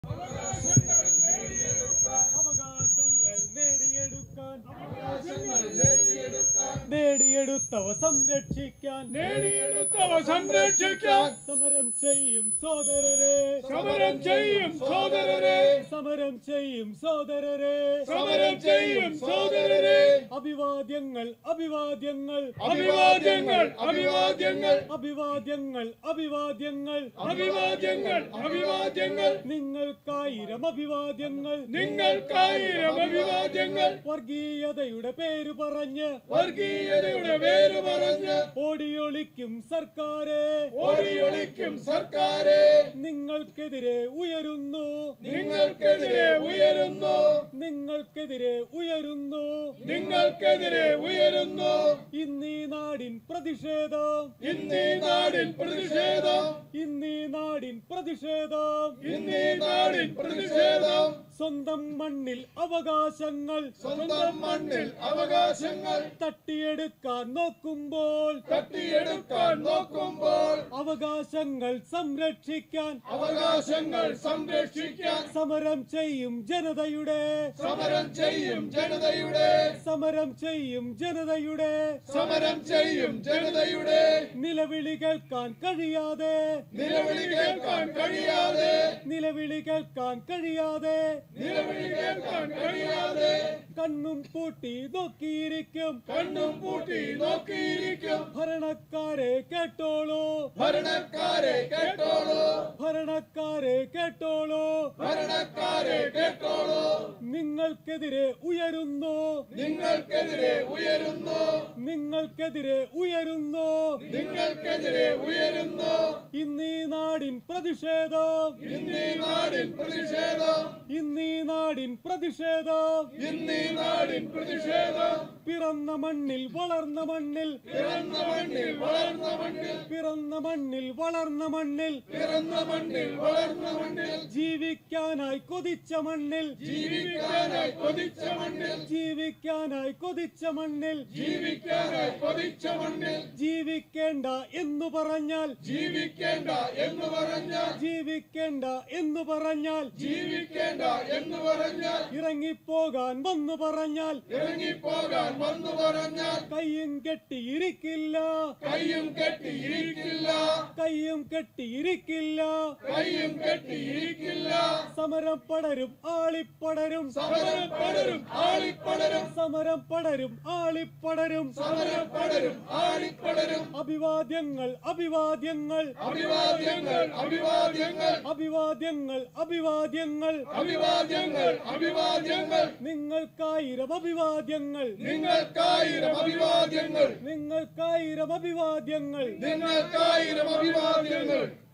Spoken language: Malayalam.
അവകാശങ്ങൾ നേടിയെടുക്കാൻ നേടിയെടുത്തവ സംരക്ഷിക്കാൻ നേടിയെടുത്തവ സംരക്ഷിക്കാൻ സമരം ചെയ്യും സോദരരെ സമരം ചെയ്യും സോദരരെ സമരം ചെയ്യും സോദരരെ സമരം ചെയ്യും സോദരരെ അഭിവാദ്യങ്ങൾ അഭിവാദ്യങ്ങൾ അഭിവാദ്യങ്ങൾ അഭിവാദ്യങ്ങൾ അഭിവാദ്യങ്ങൾ അഭിവാദ്യങ്ങൾ അഭിവാദ്യങ്ങൾ അഭിവാദ്യങ്ങൾ നിങ്ങൾക്കായിരം അഭിവാദ്യങ്ങൾ നിങ്ങൾക്കായിരം അഭിവാദ്യങ്ങൾ വർഗീയതയുടെ പേര് പറഞ്ഞ് വർഗീയതയുടെ പേര് പറഞ്ഞ് ഓടിയൊളിക്കും സർക്കാരെ ഓടിയൊളിക്കും സർക്കാരെ നിങ്ങൾക്കെതിരെ ഉയരുന്നു നിങ്ങൾക്കെതിരെ ഉയരുന്നു നിങ്ങൾക്കെതിരെ ഉയരുന്നു നിങ്ങൾക്കെതിരെ ഉയരുന്നു ഇന്നീ നാടിൻ പ്രതിഷേധം ഇന്നീ നാടിൻ പ്രതിഷേധം ഇന്നീ നാടിൻ പ്രതിഷേധം ഇന്നീ നാടിൻ പ്രതിഷേധം സ്വന്തം മണ്ണിൽ അവകാശങ്ങൾ സ്വന്തം മണ്ണിൽ അവകാശങ്ങൾ തട്ടിയെടുക്കാൻ നോക്കുമ്പോൾ തട്ടിയെടുക്കാൻ നോക്കുമ്പോൾ അവകാശങ്ങൾ സംരക്ഷിക്കാൻ അവകാശങ്ങൾ സംരക്ഷിക്കാൻ സമരം ചെയ്യും ജനതയുടെ സമരം ചെയ്യും ജനതയുടെ സമരം ചെയ്യും ജനതയുടെ സമരം ചെയ്യും ജനതയുടെ നിലവിളി കേൾക്കാൻ കഴിയാതെ നിലവിളി കേൾക്കാൻ കഴിയാതെ നിലവിളി കേൾക്കാൻ കഴിയാതെ നിലവിളി കേൾക്കാൻ കഴിയാതെ കണ്ണും പൂട്ടി നോക്കിയിരിക്കും കണ്ണും പൂട്ടി നോക്കിയിരിക്കും ഭരണക്കാരെ കേട്ടോളൂ ഭരണക്കാരെ കേട്ടോളൂ ഭരണക്കാരെ കേട്ടോളൂ ഭരണക്കാരെ കേട്ടോളൂ നിങ്ങൾക്കെതിരെ ഉയരുന്നു നിങ്ങൾക്കെതിരെ ഉയരുന്നു നിങ്ങൾക്കെതിരെ ഉയരുന്നു നിങ്ങൾക്കെതിരെ ഉയരുന്നു ഇന്നീ നാടിൻ പ്രതിഷേധം ഇന്നീ നാടിൻ പ്രതിഷേധം ഇന്നീ നാടിൻ പ്രതിഷേധം ഇന്നീ നാടിൻ പ്രതിഷേധം പിറന്ന മണ്ണിൽ വളർന്ന മണ്ണിൽ പിറന്ന മണ്ണിൽ വളർന്ന മണ്ണിൽ പിറന്ന മണ്ണിൽ വളർന്ന മണ്ണിൽ പിറന്ന മണ്ണിൽ വളർന്ന മണ്ണിൽ ജീവിക്കാനായി കൊതിച്ച മണ്ണിൽ ജീവിക്കാനായി കൊതിച്ച മണ്ണിൽ ജീവിക്കാനായി കൊതിച്ച മണ്ണിൽ ജീവിക്കാനായി കൊതിച്ച മണ്ണിൽ ജീവിക്കേണ്ട എന്നു പറഞ്ഞാൽ ജീവിക്കേണ്ട എന്ന് പറഞ്ഞാൽ ജീവിക്കേണ്ട എന്നു പറഞ്ഞാൽ ജീവിക്കേണ്ട എന്ന് പറഞ്ഞാൽ ഇറങ്ങിപ്പോകാൻ വന്നു പറഞ്ഞാൽ ഇറങ്ങിപ്പോകാൻ വന്നു പറഞ്ഞാൽ കയ്യും കെട്ടിയിരിക്കില്ല കയ്യും കെട്ടി ഇരിക്കില്ല കയ്യും കെട്ടിയിരിക്കില്ല കയ്യും കെട്ടി ഇരിക്കില്ല സമരം പടരും ആളിപ്പടരും സമരം പടരും ആളിപ്പടരും സമരം പടരും ആളിപ്പടരും സമരം പടരും ആളിപ്പടരും അഭിവാദ്യങ്ങൾ അഭിവാദ്യങ്ങൾ അഭിവാദ്യങ്ങൾ അഭിവാദ്യങ്ങൾ അഭിവാദ്യങ്ങൾ അഭിവാദ്യങ്ങൾ അഭിവാദ്യങ്ങൾ അഭിവാദ്യങ്ങൾ നിങ്ങൾക്കായിരം അഭിവാദ്യങ്ങൾ നിങ്ങൾക്കായിരം അഭിവാദ്യങ്ങൾ നിങ്ങൾക്കായിരം അഭിവാദ്യങ്ങൾ നിങ്ങൾക്കായിരം അഭിവാദ്യങ്ങൾ